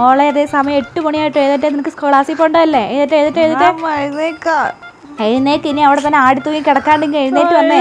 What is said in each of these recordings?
മോളെ അതേ സമയം എട്ട് മണിയായിട്ട് എഴുന്നേറ്റ് നിനക്ക് ക്ലാസ്സിൽ പോകണ്ടല്ലേ എഴുന്നേറ്റ് എഴുന്നേറ്റ് എഴുന്നേറ്റ് അമ്മ എഴുന്നേക്കാം എഴുന്നേക്ക് ഇനി അവിടെ തന്നെ ആടി തൂങ്ങി കിടക്കാണ്ടെങ്കിൽ എഴുന്നേറ്റ് വന്നേ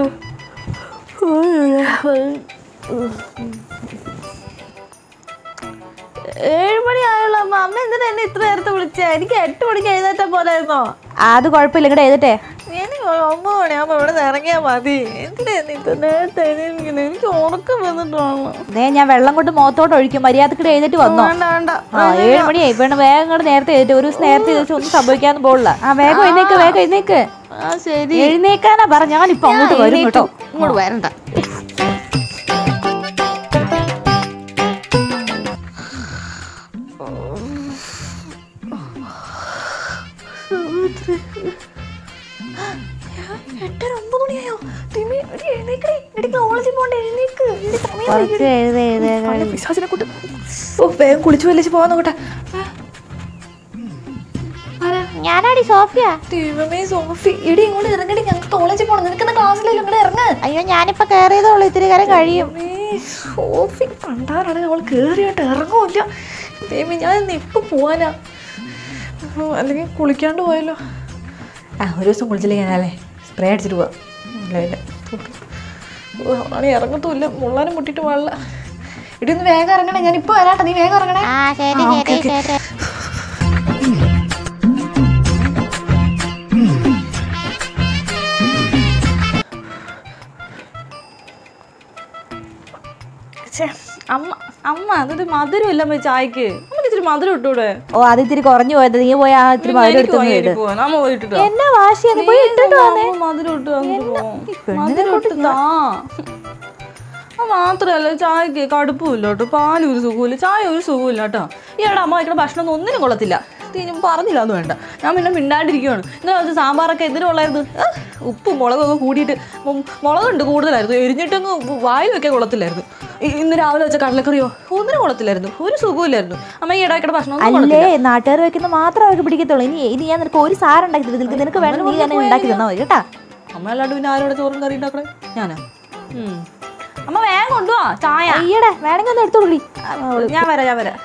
ഏഴ് മണി ആയുള്ള അമ്മ അമ്മ എന്തിനാ എന്നെ ഇത്ര നേരത്തെ വിളിച്ചേ എനിക്ക് എട്ട് മണിക്ക് എഴുന്നേറ്റാ പോലായിരുന്നോ അത് കുഴപ്പമില്ല ഇങ്ങോട്ട് എഴുതട്ടെ എനിക്ക് ഒമ്പത് മണിയാകുമ്പോ ഇവിടെ നിന്ന് ഇറങ്ങിയാ മതി എന്തിനാ എന്നെ ഇത്ര നേരത്തെ എഴുന്നേൽക്കുന്നത് എനിക്ക് ഉറക്കം വന്നിട്ടാണ് ദേ ഞാൻ വെള്ളം കൊണ്ട് മുഖത്തോട്ട് ഒഴിക്കും മര്യാദക്കിട്ട് എഴുന്നേറ്റ് വന്നോ വേണ്ട വേണ്ട ആ ഏഴ് മണിയായി വേണം വേഗം ഇങ്ങോട്ട് നേരത്തെ എഴുതി ഒരു ദിവസം നേരത്തെ എഴുതിച്ച് ഒന്നും സംഭവിക്കാന്ന് പോകില്ല ആ വേഗം എഴുന്നേക്ക് വേഗം എഴുന്നേക്ക് ആ ശരി എഴുന്നേക്കാനാ പറ ഞാനിപ്പോ അങ്ങോട്ട് വരും കേട്ടോ ഇങ്ങോട്ട് വരണ്ട എട്ടര ഒമ്പത് മണിയായോ തിമി എടി എഴുന്നേക്കടി എടി കോളേജിൽ പോകണ്ട എഴുന്നേക്ക് എടി സമയം കുറച്ച് എഴുതി എഴുതി അവന്റെ പിശാചിനെ കൊണ്ട് ഓ വേഗം കുളിച്ചു വലിച്ച് പോകാൻ നോക്കട്ടെ ഞാനാടി സോഫിയ ദൈവമേ സോഫി എടി ഇങ്ങോട്ട് ഇറങ്ങടി ഞങ്ങൾക്ക് കോളേജിൽ പോകണം നിനക്ക് ക്ലാസ്സിലല്ലോ ഇങ്ങോട്ട് ഇറങ്ങ് അയ്യോ ഞാനിപ്പോ കേറിയതുള്ളൂ ഇത്തിരി കാലം കഴിയും ദൈവമേ, സോഫി കണ്ടാറാണെങ്കിൽ അവൾ കേറിയോട്ട് ഇറങ്ങൂല്ല ദൈവമേ ഞാൻ ഇന്ന് ഇപ്പൊ പോവാനാ ഓ, അല്ലെങ്കിൽ കുളിക്കാണ്ട് പോയല്ലോ ആ ഒരു ദിവസം കുളിച്ചില്ലെങ്കിൽ ഞാനല്ലേ സ്പ്രേ അടിച്ചിട്ട് പോവാം ഇല്ല ഇല്ല ഓ അവളാണെങ്കിൽ ഇറങ്ങത്തുമില്ല മുള്ളാനും മുട്ടിട്ട് പാടില്ല ഇടി ഒന്ന് വേഗം ഇറങ്ങണേ ഞാൻ ഇപ്പൊ വരാട്ടെ നീ വേഗം ഇറങ്ങണേ ആ ശരി ആ, ഓക്കേ, ശരി ഓക്കേ. ശരി ഛേ, അമ്മ അമ്മ അതൊരു മധുരം ഇല്ല അമ്മ ചായക്ക് നമുക്ക് ഇച്ചിരി മധുരം ഇട്ടൂടെ ഓ അത് ഇത്തിരി കുറഞ്ഞു പോയത് നീ പോയി ആ ഇത്തിരി മധുരം എടുത്തൊന്നും ഇട് നമ്മ പോയിട്ടിട്ടോ എന്നാ വാശിയാണ് പോയി ഇട്ടിട്ട് വന്നേ മധുരം ഇട്ട് തന്നിട്ട് പോവാം. മധുരം ഇട്ട് താ അത് മാത്രല്ല ചായക്ക് കടുപ്പമില്ല കേട്ടോ പാല് ഒരു സുഖമില്ല ചായ ഒരു സുഖമില്ല കേട്ടോ ഈയിടെ അമ്മ വയ്ക്കുന്ന ഭക്ഷണം ഒന്നും ഒന്നിനും കൊള്ളത്തില്ല ഇത് ഇനി പറഞ്ഞില്ല എന്ന് വേണ്ട ഞാൻ പിന്നെ മിണ്ടാണ്ടിരിക്കുവാണ് ഇന്നലെ കുറച്ച് സാമ്പാറൊക്കെ എന്തിനുള്ളായിരുന്നു ഉപ്പും മുളകൊക്കെ കൂടിയിട്ട് ഉം, മുളകുണ്ട് കൂടുതലായിരുന്നു എരിഞ്ഞിട്ടങ്ങ് വായിൽ വെക്കാൻ കൊള്ളത്തില്ലായിരുന്നു ഇ- ഇന്ന് രാവിലെ വെച്ച കടലക്കറിയോ ഒന്നിനും കൊള്ളത്തില്ലായിരുന്നു ഒരു സുഖമില്ലായിരുന്നു അമ്മ ഈ ഇടയ്ക്കിടെ ഭക്ഷണം ഒന്നും അല്ലേ കൊള്ളത്തില്ല നാട്ടുകാർ വെക്കുന്ന മാത്രം അവർക്ക് പിടിക്കത്തുള്ളൂ ഇനി ഇനി ഞാൻ നിനക്ക് ഒരു സാരം ഉണ്ടാക്കി തരും നിനക്ക് നിനക്ക് വേണം നീ തന്നെ ഉണ്ടാക്കി തന്നാ മതി കേട്ടാ അമ്മ അല്ലാണ്ട് പിന്നെ ആരോടെ ചോറും കറി ഉണ്ടാക്കണേ ഞാനാ ഉം. അമ്മ വേഗം കൊണ്ടുവാ ചായ അയ്യടെ വേണമെങ്കിൽ ഒന്ന് എടുത്തോളൂ ഞാൻ വരാം ഞാൻ വരാം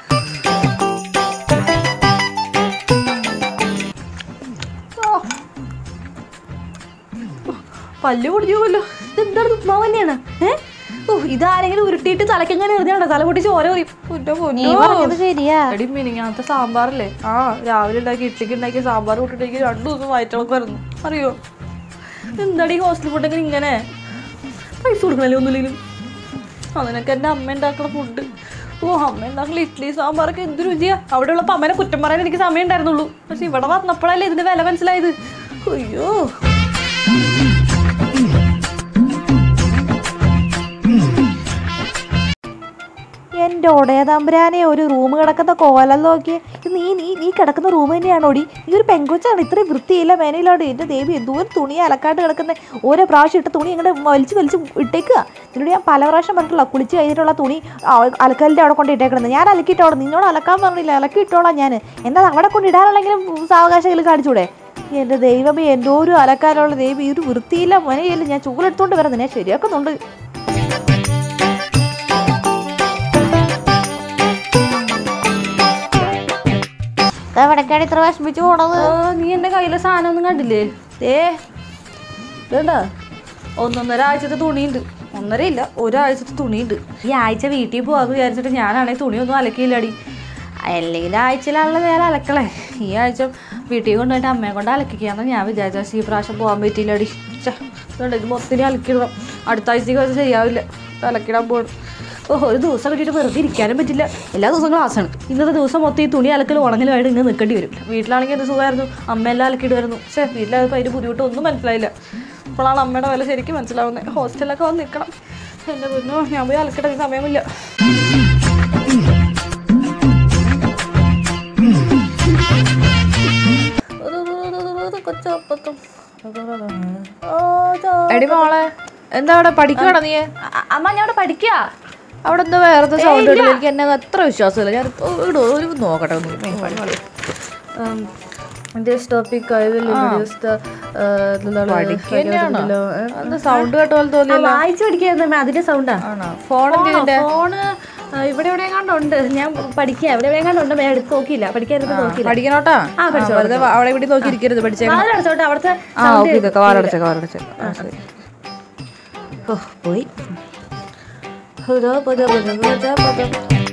ഓ. പല്ല് പൊടിഞ്ഞുപോലോ ഇതെന്താണ് ഉപ്മാവ് തന്നെയാണ് ഏ ഓ ഇതാരെങ്കിലും ഉരുട്ടിയിട്ട് തലക്കെങ്ങനെ എറിഞ്ഞാണോ തല പൊട്ടിച്ച് ഓരോ നീ പറഞ്ഞത് ശരിയാ എടി മിനിങ്ങാത്ത സാമ്പാറല്ലേ ആ രാവിലെ ഉണ്ടാക്കി ഇഡ്ഡലിക്ക് ഉണ്ടാക്കിയ സാമ്പാർ കൂട്ടിട്ട് എനിക്ക് രണ്ടു ദിവസം വയറ്റിളക്കം വരുന്നു അറിയോ എന്താടി ഹോസ്റ്റൽ ഫുഡൊക്കെ ഇങ്ങനെ പൈസ കൊടുക്കണല്ലേ ഒന്നുമില്ലെങ്കിലും അതിനൊക്കെ എൻ്റെ അമ്മ ഉണ്ടാക്കുന്ന ഫുഡ് ഓ അമ്മ ഉണ്ടാക്കുന്ന ഇഡ്ഡലി സാമ്പാറൊക്കെ എന്ത് രുചിയാ അവിടെ ഉള്ളപ്പോൾ അമ്മനെ കുറ്റം പറയാൻ എനിക്ക് സമയം ഉണ്ടായിരുന്നുള്ളൂ പക്ഷെ ഇവിടെ വന്നപ്പോഴല്ലേ ഇതിന്റെ വില മനസ്സിലായത് അയ്യോ എൻ്റെ ഒടയതമ്പുരാനെ ഒരു റൂം കിടക്കുന്ന കോലം നോക്കി ഇത് നീ നീ നീ കിടക്കുന്ന റൂം തന്നെയാണോടി നീ ഒരു പെങ്കൊച്ചാണ് ഇത്രയും വൃത്തിയില്ല മേനയിലോട് എൻ്റെ ദേവി എന്തോരം തുണി അലക്കാണ്ട് കിടക്കുന്ന ഓരോ പ്രാവശ്യം ഇട്ട തുണി ഇങ്ങനെ വലിച്ച് വലിച്ച് ഇട്ടേക്കുക നിന്നോട് ഞാൻ പല പ്രാവശ്യം പറഞ്ഞിട്ടുള്ള കുളിച്ച് കഴിഞ്ഞിട്ടുള്ള തുണി അവ- അലക്കലിൻ്റെ അവിടെ കൊണ്ട് ഇട്ടേക്കണത് ഞാൻ അലക്കിയിട്ടോളാം നിന്നോട് അലക്കാൻ പറഞ്ഞില്ല അലക്കി ഇട്ടോളാം ഞാൻ എന്നാൽ അവിടെ കൊണ്ട് ഇടാനുള്ളെങ്കിലും സാവകാശത്തിൽ കാണിച്ചൂടെ എൻ്റെ ദൈവമേ എന്തോരം അലക്കാനുള്ള ദൈവം ഈ ഒരു വൃത്തിയില്ല മനയില്ല ഞാൻ ചൂലെടുത്തോണ്ട് വരുന്നത് ഞാൻ ശരിയാക്കുന്നുണ്ട് എവിടേക്കാണ് ഇത്ര വിഷമിച്ചു പോണത് ആ, നീ എൻ്റെ കയ്യിലെ സാധനം ഒന്നും കണ്ടില്ലേ ഏ ഇതുണ്ടോ ഒന്നൊന്നര ആഴ്ചത്തെ തുണിയുണ്ട് ഒന്നര ഇല്ല ഒരാഴ്ചത്തെ തുണിയുണ്ട് ഈ ആഴ്ച വീട്ടിൽ പോകാമെന്ന് വിചാരിച്ചിട്ട് ഞാനാണെങ്കിൽ തുണിയൊന്നും അലക്കിയില്ലടി അല്ലെങ്കിൽ ആഴ്ചയിലുള്ള നേരം അലക്കളേ ഈ ആഴ്ച വീട്ടിൽ കൊണ്ടുപോയിട്ട് അമ്മയെ കൊണ്ട് അലക്കിക്കാന്ന് ഞാൻ വിചാരിച്ച പക്ഷേ ഈ പ്രാവശ്യം പോകാൻ പറ്റിയില്ലടി ഛെ, ഇതുണ്ട് ഇത് മൊത്തം അലക്കിടണം അടുത്ത ആഴ്ചക്ക് അത് ശരിയാവില്ല ഇത് അലക്കിടാൻ പോകണം ഓ ഒരു ദിവസം കിട്ടിയിട്ട് വെറുതെ ഇരിക്കാനും പറ്റില്ല എല്ലാ ദിവസവും ക്ലാസ്സാണ് ഇന്നത്തെ ദിവസം മൊത്തം ഈ തുണി അലക്കലും ഉണങ്ങലുമായിട്ട് ഇങ്ങനെ നിൽക്കേണ്ടി വരും വീട്ടിലാണെങ്കിൽ എന്ത് സുഖമായിരുന്നു അമ്മയെല്ലാം അലക്കിയിടുമായിരുന്നു പക്ഷേ വീട്ടിലായപ്പോൾ അതിൻ്റെ ബുദ്ധിമുട്ട് ഒന്നും മനസ്സിലായില്ല ഇപ്പോഴാണ് അമ്മയുടെ വില ശരിക്കും മനസ്സിലാവുന്നത് ഹോസ്റ്റലിലൊക്കെ വന്ന് നിൽക്കണം എൻ്റെ പൊന്നോ ഞാൻ പോയി അലക്കിട്ട് സമയമില്ല കൊച്ചപ്പത്തും എടി മോളെ എന്താ അവിടെ പഠിക്കണോ നീ അമ്മ ഞാൻ അവിടെ പഠിക്കുക അവിടെ എന്തോ വേറെ സൗണ്ട് ഇടില്ല എനിക്ക് എന്നെ അത്ര വിശ്വാസമില്ല ഞാൻ ഇടോ ഒരു നോക്കട്ടെ ഒന്ന് നീ പഠി, പഠി. Um, in this topic, I will introduce the uh, the- പഠിക്കുകയാണോ uh, എന്താ സൗണ്ട് കേട്ട പോലെ ആ, തോന്നിയല്ലോ വായിച്ച് പഠിക്കായിരുന്നു അതിന്റെ സൗണ്ടാ ആണോ ഫോൺ എന്തിന്റെ ഫോണ് ആ, ഇവിടെ എവിടെ കണ്ടുണ്ട് ഞാൻ പഠിക്കുക ഇവിടെ എവിടെ കണ്ടുണ്ട് ഞാൻ എടുത്ത് നോക്കിയില്ല പഠിക്കാനൊന്നും നോക്കിയില്ല പഠിക്കണോട്ടാ ആ, പഠിച്ചോ, വെറുതെ അവിടെ ഇവിടെ നോക്കിയിരിക്കരുത് പഠിച്ചേക്കണം വാതിലടച്ചോട്ടെ അവിടുത്തെ ആ ഓക്കെ ഇതൊക്കെ വാറടച്ചേക്കാം വാറടച്ചേക്കാം ആ, ശരി. ഓ, പോയി ഹുദോ പുദോ പുദോ പുദോ പുദോ.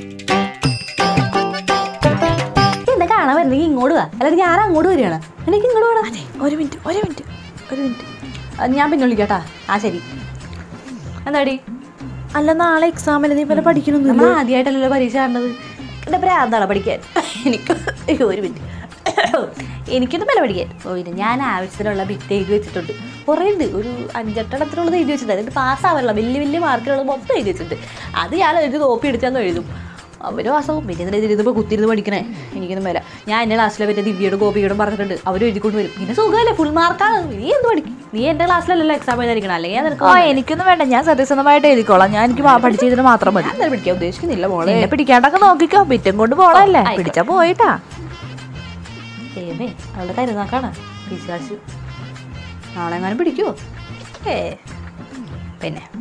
എന്താ കാണാൻ വരുന്നെങ്കിൽ ഇങ്ങോട്ട് വാ അല്ലെങ്കിൽ ഞാൻ അങ്ങോട്ട് വരികയാണ് എനിക്ക് ഇങ്ങോട്ട് വേണം ഒരു മിനിറ്റ് ഒരു മിനിറ്റ് ഒരു മിനിറ്റ് ഞാൻ പിന്നെ വിളിക്കാട്ടാ ആ ശരി എന്താടി അല്ല നാളെ എക്സാമിന് നീ പോലെ പഠിക്കണമെന്ന് നമ്മൾ ആദ്യമായിട്ടല്ലല്ലോ പരീക്ഷ കാണുന്നത് എൻ്റെ പ്രാന്താണ് പഠിക്കാൻ എനിക്ക് അയ്യോ ഒരു മിനിറ്റ് എനിക്കൊന്നും വില പഠിക്കാൻ ഓ ഇല്ല ഞാൻ ആവശ്യത്തിനുള്ള ബിറ്റ് എഴുതി വെച്ചിട്ടുണ്ട് കുറേ ഉണ്ട് ഒരു അഞ്ചെട്ടെണ്ണത്തിനുള്ളത് എഴുതി വെച്ചിട്ടുണ്ട് എന്നിട്ട് പാസ്സാവാനുള്ള വലിയ വലിയ മാർക്കിനുള്ളത് മൊത്തം എഴുതി വെച്ചിട്ടുണ്ട് അത് ഞാൻ എഴുതി കോപ്പി എടുത്താന്ന് എഴുതും അവർ പാസ്സാവും പിന്നെ ഇതിനെ ഇരുന്നപ്പോൾ കുത്തിരുന്ന് പഠിക്കണേ എനിക്കൊന്നും വില ഞാൻ എൻ്റെ ക്ലാസ്സിലെ പറ്റിയ ദിവ്യയുടെ ഗോപിയോടും പറഞ്ഞിട്ടുണ്ട് അവർ എഴുതിക്കൊണ്ട് വരും പിന്നെ സുഖമല്ലേ ഫുൾ മാർക്കാണ് നീ എന്ത് പഠിക്കും നീ എൻ്റെ ക്ലാസ്സിലല്ലല്ലോ എക്സാം എഴുതാതിരിക്കണം അല്ലെങ്കിൽ ഞാൻ നിനക്ക് ഓ എനിക്കൊന്നും വേണ്ട ഞാൻ സത്യസന്ധമായിട്ട് എഴുതിക്കോളാം ഞാൻ എനിക്ക് പഠിച്ചതിന് മാത്രം മതി ഞാൻ എന്തായാലും പിടിക്കാൻ ഉദ്ദേശിക്കുന്നില്ല മോളെ എന്നെ പിടിക്കാണ്ടൊക്കെ നോക്കിക്കോ ബിറ്റും കൊണ്ട് പോണല്ലേ ആയിക്കോട്ടെ. പിടിച്ചാ പോയിട്ടാ ഏമേ അവളുടെ കരുനാക്കാണ് പിശാച്ച് നാളെ എങ്ങാനും പിടിക്കുവോ ഏ പിന്നെ